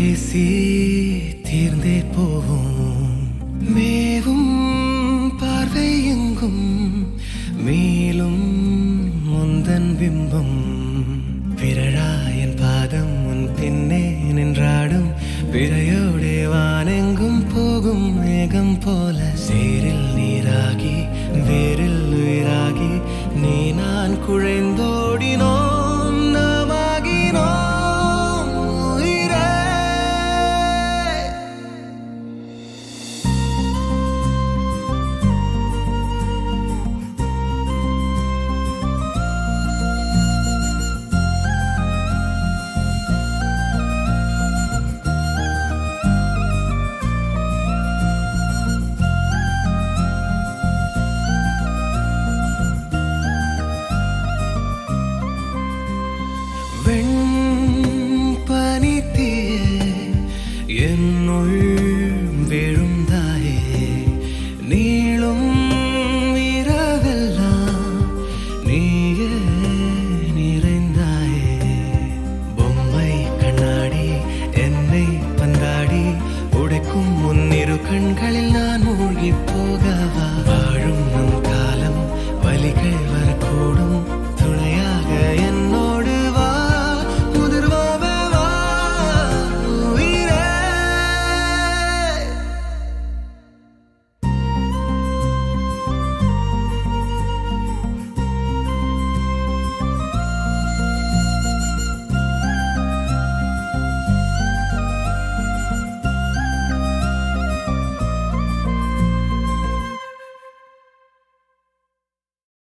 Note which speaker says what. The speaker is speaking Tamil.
Speaker 1: பேசி தீர்ந்தே போவோம் மேவும் பார்வை எங்கும் மேலும் முந்தன் பிம்பம் விரழாயன் பாதம் உன் பின்னே நின்றாடும் பிறையோடே வானெங்கும் போகும் மேகம் போல சேரில் நீராகி வேரில் உயிராகி நீ நான் குழைந்தோடினோம் நாமாகினோம் உயிரே வெண்பனித்தீயே என்னுள் விழுந்தாயே நீளும் இரவெல்லாம் நீயே நிறைந்தாயே பொம்மை கண்ணாடி என்னை பந்தாடி உடைக்கும் முன்னிரு கண்களில் நான் மூழ்கி போக